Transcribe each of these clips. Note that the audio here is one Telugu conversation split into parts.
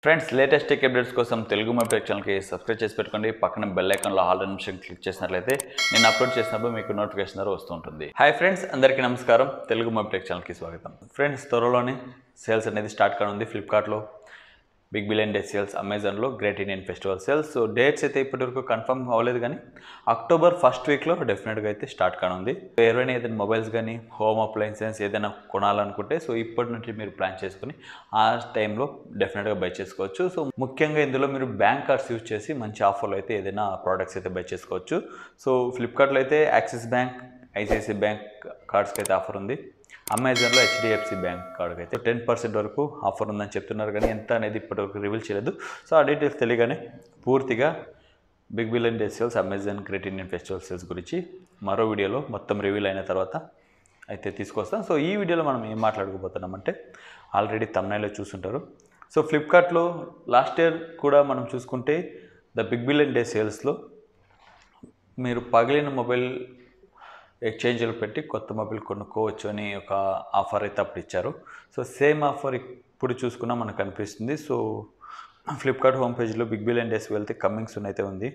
ఫ్రెండ్స్ లేటెస్ట్ టెక్ అప్డేట్స్ కోసం తెలుగు మొబైల్ ఛానల్కి సబ్స్క్రైబ్ చేసి పెట్టుకోండి పక్కన బెల్ ఐకాన్లో ఆల్ నిమిషం క్లిక్ చేసినట్లయితే నేను అప్లోడ్ చేసినప్పుడు మీకు నోటిఫికేషన్ ద్వారా వస్తుంటుంది హాయ్ ఫ్రెండ్స్ అందరికీ నమస్కారం తెలుగు మొబైల్ ఛానల్కి స్వాగతం ఫ్రెండ్స్ త్వరలోనే సేల్స్ అనేది స్టార్ట్ కానుంది ఫ్లిప్కార్ట్లో బిగ్ బిలియన్ డే సేల్స్ అమెజాన్లో great Indian festival sales so dates అయితే ఇప్పటివరకు కన్ఫర్మ్ అవ్వలేదు కానీ అక్టోబర్ ఫస్ట్ వీక్లో డెఫినెట్గా అయితే స్టార్ట్ కానుంది ఎవరైనా ఏదైనా మొబైల్స్ కానీ హోమ్ అప్లయన్సెస్ ఏదైనా కొనాలనుకుంటే సో ఇప్పటి నుంచి మీరు ప్లాన్ చేసుకుని ఆ టైంలో డెఫినెట్గా బై చేసుకోవచ్చు సో ముఖ్యంగా ఇందులో మీరు బ్యాంక్ కార్డ్స్ యూజ్ చేసి మంచి ఆఫర్లో అయితే ఏదైనా ప్రోడక్ట్స్ అయితే బై చేసుకోవచ్చు సో ఫ్లిప్కార్ట్లో అయితే యాక్సిస్ బ్యాంక్ ఐసిఐసి బ్యాంక్ కార్డ్స్కి అయితే ఆఫర్ ఉంది అమెజాన్లో హెచ్డిఎఫ్సి బ్యాంక్ కార్డ్కి అయితే టెన్ పర్సెంట్ వరకు ఆఫర్ ఉందని చెప్తున్నారు కానీ ఎంత అనేది ఇప్పటివరకు రివీల్ చేయలేదు సో ఆ డీటెయిల్స్ తెలియగానే పూర్తిగా big billion day sales Amazon great Indian festival sales గురించి మరో వీడియోలో మొత్తం రివీల్ అయిన తర్వాత అయితే తీసుకొస్తాం సో ఈ వీడియోలో మనం ఏం మాట్లాడుకోబోతున్నామంటే ఆల్రెడీ తమ్నైలో చూసుంటారు సో ఫ్లిప్కార్ట్లో లాస్ట్ ఇయర్ కూడా మనం చూసుకుంటే ద బిగ్ బిలియన్ డే సేల్స్లో మీరు పగిలిన మొబైల్ ఎక్స్చేంజ్లు పెట్టి కొత్త మొబైల్ కొనుక్కోవచ్చు అని ఒక ఆఫర్ అయితే అప్పుడు ఇచ్చారు సో సేమ్ ఆఫర్ ఇప్పుడు చూసుకున్నా మనకు అనిపిస్తుంది సో ఫ్లిప్కార్ట్ హోమ్ పేజ్లో బిగ్ బిలియన్ డేస్ వెళ్తే కమింగ్ సూన్ అయితే ఉంది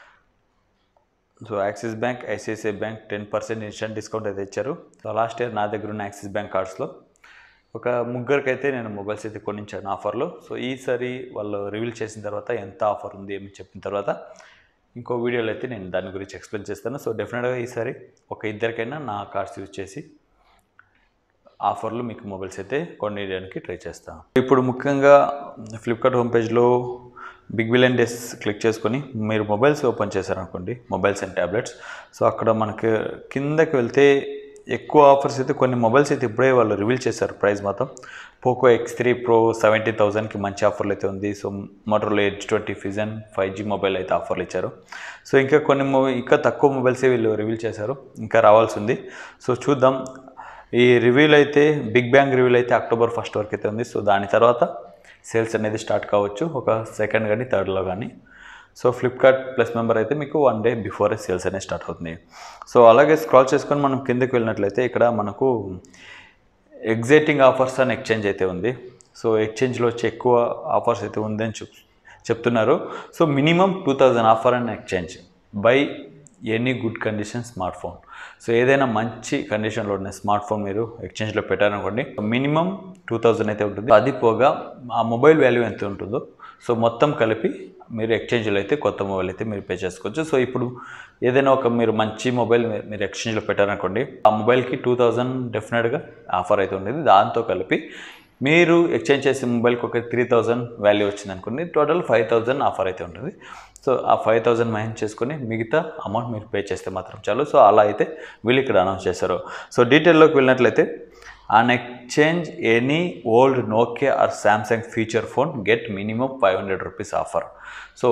so Axis bank ICICI bank ten percent instant discount అయితే ఇచ్చారు సో లాస్ట్ ఇయర్ నా దగ్గర ఉన్న యాక్సిస్ బ్యాంక్ కార్డ్స్లో ఒక ముగ్గురికి అయితే నేను మొబైల్స్ అయితే కొనించాను ఆఫర్లో సో ఈసారి వాళ్ళు రివీల్ చేసిన తర్వాత ఎంత ఆఫర్ ఉంది ఏమి చెప్పిన తర్వాత ఇంకో వీడియోలో అయితే నేను దాని గురించి ఎక్స్ప్లెయిన్ చేస్తాను సో డెఫినెట్గా ఈసారి ఒక ఇద్దరికైనా నా కార్డ్స్ యూజ్ చేసి ఆఫర్లు మీకు మొబైల్స్ అయితే కొనేయడానికి ట్రై చేస్తాను ఇప్పుడు ముఖ్యంగా ఫ్లిప్కార్ట్ హోమ్ పేజ్లో బిగ్ బిలియన్ డేస్ క్లిక్ చేసుకొని మీరు మొబైల్స్ ఓపెన్ చేశారనుకోండి మొబైల్స్ అండ్ ట్యాబ్లెట్స్ సో అక్కడ మనకి కిందకి వెళ్తే ఎక్కువ ఆఫర్స్ అయితే కొన్ని మొబైల్స్ అయితే ఇప్పుడే వాళ్ళు రివీల్ చేశారు ప్రైస్ మాత్రం Poco X three pro seventy థౌసండ్కి మంచి ఆఫర్లు అయితే ఉంది so Motorola edge twenty fusion five G mobile అయితే ఆఫర్లు ఇచ్చారు సో ఇంకా కొన్ని మొ ఇంకా తక్కువ మొబైల్సే వీళ్ళు రివీల్ చేశారు ఇంకా రావాల్సి ఉంది సో చూద్దాం ఈ రివ్యూల్ అయితే బిగ్ బ్యాంగ్ రివ్యూల్ అయితే అక్టోబర్ ఫస్ట్ వరకు అయితే ఉంది సో దాని తర్వాత సేల్స్ అనేది స్టార్ట్ కావచ్చు ఒక సెకండ్ కానీ థర్డ్లో కానీ సో ఫ్లిప్కార్ట్ ప్లస్ మెంబర్ అయితే మీకు వన్ డే బిఫోరే సేల్స్ అనేది స్టార్ట్ అవుతుంది సో అలాగే స్క్రాల్ చేసుకొని మనం కిందకి వెళ్ళినట్లయితే ఇక్కడ మనకు ఎగ్జైటింగ్ ఆఫర్స్ అని ఎక్స్చేంజ్ అయితే ఉంది సో ఎక్స్చేంజ్లో వచ్చి ఎక్కువ ఆఫర్స్ అయితే ఉందని చెప్ చెప్తున్నారు so minimum two thousand offer and exchange by any good condition smart phone so ఏదైనా మంచి కండిషన్లో ఉన్న స్మార్ట్ ఫోన్ మీరు ఎక్స్చేంజ్లో పెట్టారనుకోండి మినిమం టూ థౌజండ్ అయితే ఉంటుంది అది పోగా ఆ మొబైల్ వాల్యూ ఎంత ఉంటుందో సో మొత్తం కలిపి మీరు ఎక్స్చేంజ్లో అయితే కొత్త మొబైల్ అయితే మీరు పే చేసుకోవచ్చు సో ఇప్పుడు ఏదైనా ఒక మీరు మంచి మొబైల్ మీ- మీరు ఎక్స్చేంజ్లో పెట్టారనుకోండి ఆ మొబైల్కి టూ థౌజండ్ డెఫినెట్గా ఆఫర్ అయితే ఉండేది దాంతో కలిపి మీరు ఎక్స్చేంజ్ చేసే మొబైల్కి ఒక త్రీ థౌజండ్ వాల్యూ వచ్చింది అనుకోండి టోటల్ ఫైవ్ థౌజండ్ ఆఫర్ అయితే ఉంటుంది సో ఆ ఫైవ్ థౌజండ్ మైనస్ చేసుకొని మిగతా అమౌంట్ మీరు పే చేస్తే మాత్రం చాలు సో అలా అయితే వీళ్ళు ఇక్కడ అనౌన్స్ చేశారు సో డీటెయిల్లోకి వెళ్ళినట్లయితే on exchange any old Nokia or Samsung feature phone get minimum five hundred rupees offer so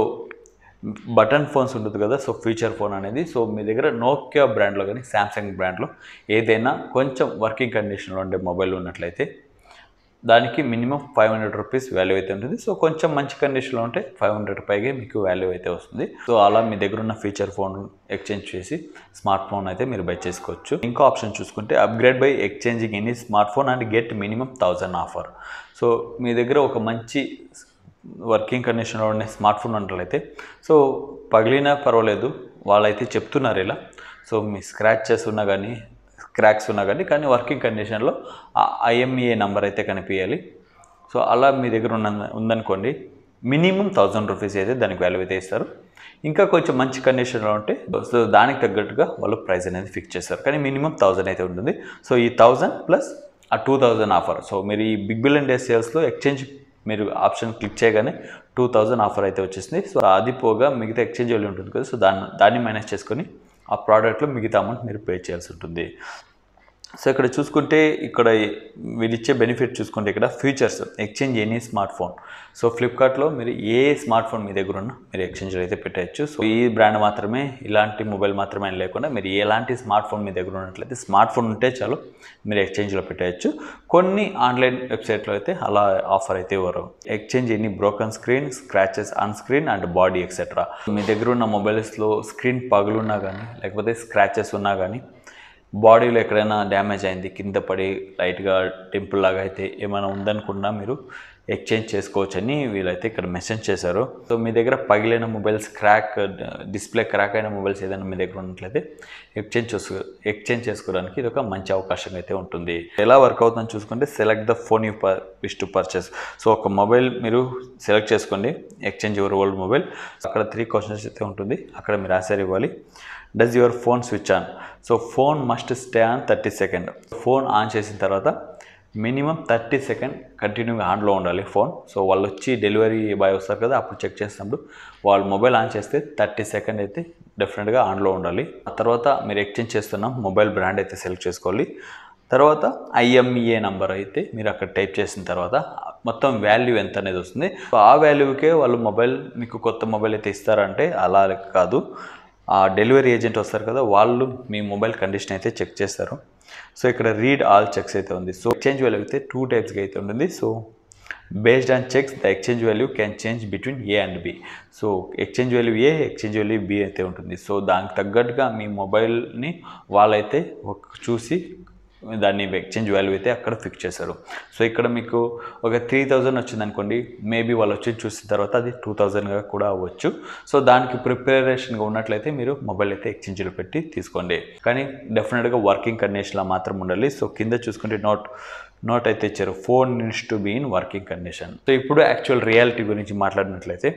button phones ఉంటుంది కదా సో ఫీచర్ ఫోన్ అనేది సో మీ దగ్గర నోకియా బ్రాండ్లో కానీ శాంసంగ్ బ్రాండ్లో ఏదైనా కొంచెం వర్కింగ్ కండిషన్లో ఉండే మొబైల్ ఉన్నట్లయితే దానికి minimum five hundred rupees value అయితే ఉంటుంది సో కొంచెం మంచి కండిషన్లో ఉంటే ఫైవ్ హండ్రెడ్ పైగా మీకు వాల్యూ అయితే వస్తుంది సో అలా మీ దగ్గర ఉన్న ఫీచర్ ఫోన్ ఎక్స్చేంజ్ చేసి స్మార్ట్ ఫోన్ అయితే మీరు బై చేసుకోవచ్చు ఇంకో ఆప్షన్ చూసుకుంటే upgrade by exchanging any smart phone and get minimum thousand offer so మీ దగ్గర ఒక మంచి వర్కింగ్ కండిషన్లో ఉండే స్మార్ట్ ఫోన్ ఉన్నట్లయితే సో పగిలినా పర్వాలేదు వాళ్ళైతే చెప్తున్నారు ఇలా సో మీ స్క్రాచెస్ ఉన్నా కానీ క్రాక్స్ ఉన్నా కానీ కానీ వర్కింగ్ కండిషన్లో ఐఎంఈఏ నెంబర్ అయితే కనిపించాలి సో అలా మీ దగ్గర ఉన్న ఉందనుకోండి మినిమం థౌజండ్ రూపీస్ అయితే దానికి వాల్యూ అయితే ఇస్తారు ఇంకా కొంచెం మంచి కండిషన్లో ఉంటే సో దానికి తగ్గట్టుగా వాళ్ళు ప్రైస్ అనేది ఫిక్స్ చేస్తారు కానీ మినిమం థౌజండ్ అయితే ఉంటుంది సో ఈ థౌజండ్ ప్లస్ ఆ టూ థౌజండ్ ఆఫర్ సో మీరు ఈ బిగ్ బిలియన్ డే సేల్స్లో ఎక్స్చేంజ్ మీరు ఆప్షన్ క్లిక్ చేయగానే టూ థౌజండ్ ఆఫర్ అయితే వచ్చేసింది సో అది పోగా మిగతా ఎక్స్చేంజ్ వాల్యూ ఉంటుంది కదా సో దాన్ని దాన్ని మైనస్ చేసుకొని ఆ ప్రోడక్ట్లో మిగతా అమౌంట్ మీరు పే చేయాల్సి ఉంటుంది సో ఇక్కడ చూసుకుంటే ఇక్కడ వీళ్ళు ఇచ్చే బెనిఫిట్ చూసుకుంటే ఇక్కడ features exchange any smart phone so ఫ్లిప్కార్ట్లో మీరు ఏ స్మార్ట్ ఫోన్ మీ దగ్గర ఉన్నా మీరు ఎక్స్చేంజ్లో అయితే పెట్టచ్చు సో ఈ బ్రాండ్ మాత్రమే ఇలాంటి మొబైల్ మాత్రమే అని లేకుండా మీరు ఎలాంటి స్మార్ట్ ఫోన్ మీ దగ్గర ఉన్నట్లయితే స్మార్ట్ ఫోన్ ఉంటే చాలు మీరు ఎక్స్చేంజ్లో పెట్టేయచ్చు కొన్ని ఆన్లైన్ వెబ్సైట్లో అయితే అలా ఆఫర్ అయితే ఇవ్వరు exchange any broken screen scratches on screen and body etcetera మీ దగ్గర ఉన్న మొబైల్స్లో స్క్రీన్ పగులున్నా కానీ లేకపోతే స్క్రాచెస్ ఉన్నా కానీ బాడీలో ఎక్కడైనా డ్యామేజ్ అయింది కింద పడి లైట్గా టెంపుల్ లాగా అయితే ఏమైనా ఉందనుకున్నా మీరు ఎక్స్చేంజ్ చేసుకోవచ్చని వీళ్ళైతే ఇక్కడ మెసేజ్ చేశారు సో మీ దగ్గర పగిలిన మొబైల్స్ క్రాక్ డిస్ప్లే క్రాక్ అయిన మొబైల్స్ ఏదైనా మీ దగ్గర ఉన్నట్లయితే ఎక్స్చేంజ్ చేసుకో ఎక్స్చేంజ్ చేసుకోవడానికి ఇది ఒక మంచి అవకాశం అయితే ఉంటుంది ఎలా వర్క్ అవుతుందని చూసుకుంటే select the phone you wish to purchase so ఒక మొబైల్ మీరు సెలెక్ట్ చేసుకోండి ఎక్స్చేంజ్ యువర్ ఓల్డ్ మొబైల్ అక్కడ త్రీ క్వశ్చన్స్ అయితే ఉంటుంది అక్కడ మీరు ఆన్సర్ ఇవ్వాలి does your phone switch on so phone must stay on thirty second phone on చేసిన తర్వాత మినిమం థర్టీ సెకండ్ కంటిన్యూగా ఆన్లో ఉండాలి ఫోన్ సో వాళ్ళు వచ్చి డెలివరీ బాయ్ వస్తారు కదా అప్పుడు చెక్ చేసినప్పుడు వాళ్ళు మొబైల్ ఆన్ చేస్తే థర్టీ సెకండ్ అయితే డెఫినెట్గా ఆన్లో ఉండాలి ఆ తర్వాత మీరు ఎక్స్చేంజ్ చేస్తున్న మొబైల్ బ్రాండ్ అయితే సెలెక్ట్ చేసుకోవాలి తర్వాత ఐఎంఈఏ నంబర్ అయితే మీరు అక్కడ టైప్ చేసిన తర్వాత మొత్తం వాల్యూ ఎంత అనేది వస్తుంది సో ఆ వాల్యూకే వాళ్ళు మొబైల్ మీకు కొత్త మొబైల్ అయితే ఇస్తారంటే అలా కాదు ఆ డెలివరీ ఏజెంట్ వస్తారు కదా వాళ్ళు మీ మొబైల్ కండిషన్ అయితే చెక్ చేస్తారు సో ఇక్కడ రీడ్ ఆల్ చెక్స్ అయితే ఉంది సో ఎక్స్చేంజ్ వాల్యూ అయితే టూ టైప్స్గా అయితే ఉంటుంది so based on checks the exchange value can change between A and B so exchange value A exchange value B అయితే ఉంటుంది సో దానికి తగ్గట్టుగా మీ మొబైల్ని వాళ్ళైతే ఒక చూసి దాన్ని ఎక్స్చేంజ్ వాల్యూ అయితే అక్కడ ఫిక్స్ చేశారు సో ఇక్కడ మీకు ఒక త్రీ థౌజండ్ వచ్చింది అనుకోండి మేబీ వాళ్ళు వచ్చి చూసిన తర్వాత అది టూ థౌజండ్గా కూడా అవ్వచ్చు సో దానికి ప్రిపరేషన్గా ఉన్నట్లయితే మీరు మొబైల్ అయితే ఎక్స్చేంజ్లో పెట్టి తీసుకోండి కానీ డెఫినెట్గా వర్కింగ్ కండిషన్లో మాత్రం ఉండాలి సో కింద చూసుకుంటే నోట్ నోట్ అయితే ఇచ్చారు phone needs to be in working condition so ఇప్పుడు యాక్చువల్ రియాలిటీ గురించి మాట్లాడినట్లయితే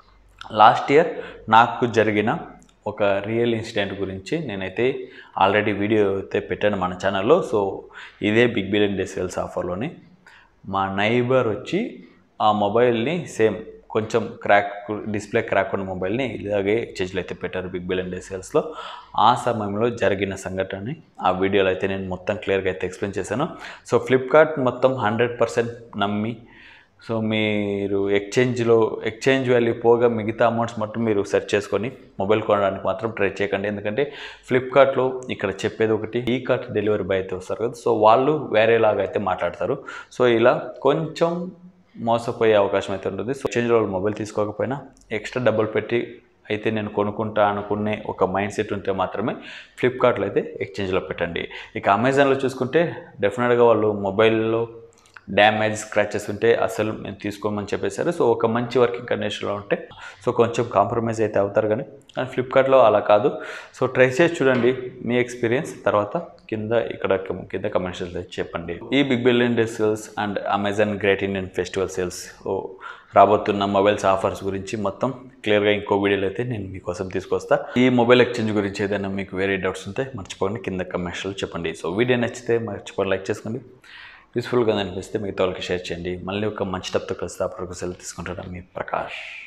లాస్ట్ ఇయర్ నాకు జరిగిన ఒక రియల్ ఇన్సిడెంట్ గురించి నేనైతే ఆల్రెడీ వీడియో అయితే పెట్టాను మన ఛానల్లో సో ఇదే బిగ్ బిలియన్ డే సేల్స్ ఆఫర్లోని మా నైబర్ వచ్చి ఆ మొబైల్ని సేమ్ కొంచెం క్రాక్ డిస్ప్లే క్రాక్ ఉన్న మొబైల్ని ఇలాగే ఎక్స్చేంజ్లో అయితే పెట్టారు బిగ్ బిలియన్ డే సేల్స్లో ఆ సమయంలో జరిగిన సంఘటనని ఆ వీడియోలో అయితే నేను మొత్తం క్లియర్గా అయితే ఎక్స్ప్లెయిన్ చేశాను సో ఫ్లిప్కార్ట్ మొత్తం హండ్రెడ్ పర్సెంట్ నమ్మి సో మీరు ఎక్స్చేంజ్లో ఎక్స్చేంజ్ వాల్యూ పోగా మిగతా అమౌంట్స్ మొత్తం మీరు సెర్చ్ చేసుకొని మొబైల్ కొనడానికి మాత్రం ట్రై చేయకండి ఎందుకంటే ఫ్లిప్కార్ట్లో ఇక్కడ చెప్పేది ఒకటి ఈ కార్ట్ డెలివరీ బాయ్ అయితే వస్తారు కదా సో వాళ్ళు వేరేలాగా అయితే మాట్లాడతారు సో ఇలా కొంచెం మోసపోయే అవకాశం అయితే ఉంటుంది సో ఎక్స్చేంజ్లో వాళ్ళు మొబైల్ తీసుకోకపోయినా ఎక్స్ట్రా డబ్బులు పెట్టి అయితే నేను కొనుక్కుంటా అనుకునే ఒక మైండ్ సెట్ ఉంటే మాత్రమే ఫ్లిప్కార్ట్లో అయితే ఎక్స్చేంజ్లో పెట్టండి ఇక అమెజాన్లో చూసుకుంటే డెఫినెట్గా వాళ్ళు మొబైల్లో డ్యామేజ్ స్క్రాచెస్ ఉంటే అసలు మేము తీసుకోమని చెప్పేశారు సో ఒక మంచి వర్కింగ్ కండిషన్లో ఉంటే సో కొంచెం కాంప్రమైజ్ అయితే అవుతారు కానీ కానీ ఫ్లిప్కార్ట్లో అలా కాదు సో ట్రై చేసి చూడండి మీ ఎక్స్పీరియన్స్ తర్వాత కింద ఇక్కడ కింద కమెంట్స్ చెప్పండి ఈ big billion day sales and Amazon great Indian festival sales ఓ రాబోతున్న మొబైల్స్ ఆఫర్స్ గురించి మొత్తం క్లియర్గా ఇంకో వీడియోలో అయితే నేను మీకోసం తీసుకొస్తా ఈ మొబైల్ ఎక్స్చేంజ్ గురించి ఏదైనా మీకు వేరే డౌట్స్ ఉంటే మర్చిపోండి కింద కమెంట్స్లో చెప్పండి సో వీడియో నచ్చితే మర్చిపోయి లైక్ చేసుకోండి యూస్ఫుల్గా అనిపిస్తే మిగతా వాళ్ళకి షేర్ చేయండి మళ్ళీ ఒక మంచి టప్తో కలిసి అప్పటికి సెలవు తీసుకుంటాడు మీ ప్రకాష్